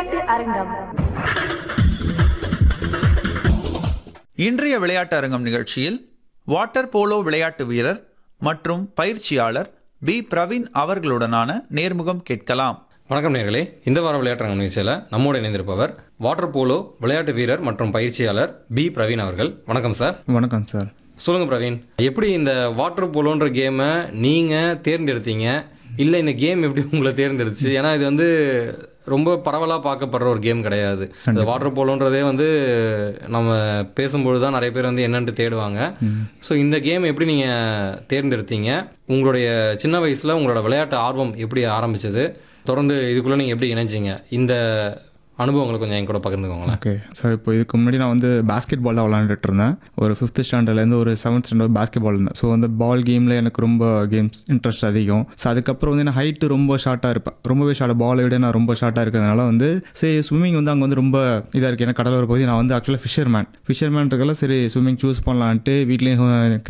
விளையாட்டு அரங்கம் இன்றைய விளையாட்டு அரங்கம் நிகழ்ச்சியில் வாட்டர் போலோ விளையாட்டு வீரர் மற்றும் பயிற்சியாளர் பி பிரவீன் அவர்களுடனான நேர்முகம் கேட்கலாம் வணக்கம் நேர்களே இந்த வார விளையாட்டு நிகழ்ச்சியில் நம்மோடு இணைந்திருப்பவர் வாட்டர் போலோ விளையாட்டு வீரர் மற்றும் பயிற்சியாளர் பி பிரவீன் அவர்கள் வணக்கம் சார் வணக்கம் சார் சொல்லுங்கள் பிரவீன் எப்படி இந்த வாட்டர் போலோன்ற கேமை நீங்கள் தேர்ந்தெடுத்தீங்க இல்லை இந்த கேம் எப்படி உங்களை தேர்ந்தெடுத்துச்சு ஏன்னா இது வந்து ரொம்ப பரவலாக பார்க்கப்படுற ஒரு கேம் கிடையாது இந்த வாட்டர் போலோன்றதே வந்து நம்ம பேசும்பொழுது தான் நிறைய பேர் வந்து என்னன்ட்டு தேடுவாங்க ஸோ இந்த கேம் எப்படி நீங்கள் தேர்ந்தெடுத்தீங்க உங்களுடைய சின்ன வயசில் உங்களோட விளையாட்டு ஆர்வம் எப்படி ஆரம்பிச்சது தொடர்ந்து இதுக்குள்ளே நீங்கள் எப்படி இணைஞ்சிங்க இந்த அனுபவங்களை கொஞ்சம் என் கூட பகிர்ந்துக்கோங்களேன் ஓகே சார் இப்போ இதுக்கு முன்னாடி நான் வந்து பாஸ்கெட் பால் தான் விளாண்டுட்டு இருந்தேன் ஒரு ஃபிஃப்த் ஸ்டாண்டர்ட்லேருந்து ஒரு செவன்த் ஸ்டாண்டர்ட் பாஸ்கெட் பால் இருந்தேன் ஸோ அந்த பால் கேமில் எனக்கு ரொம்ப கேம்ஸ் இன்ட்ரெஸ்ட் அதிகம் ஸோ அதுக்கப்புறம் வந்து நான் ஹைட்டு ரொம்ப ஷார்ட்டாக இருப்பேன் ரொம்பவே ஷார்ட் பாலை விட நான் ரொம்ப ஷார்ட்டாக இருக்கிறதுனால வந்து சரி ஸ்விம்மிங் வந்து அங்கே வந்து ரொம்ப இதாக இருக்குது ஏன்னா கடலோர பகுதி நான் வந்து ஆக்சுவலாக ஃபிஷர்மேன் ஃபிஷர்மேன் இருக்கல சரி ஸ்விம்மிங் சூஸ் பண்ணலான்ட்டு வீட்லேயும்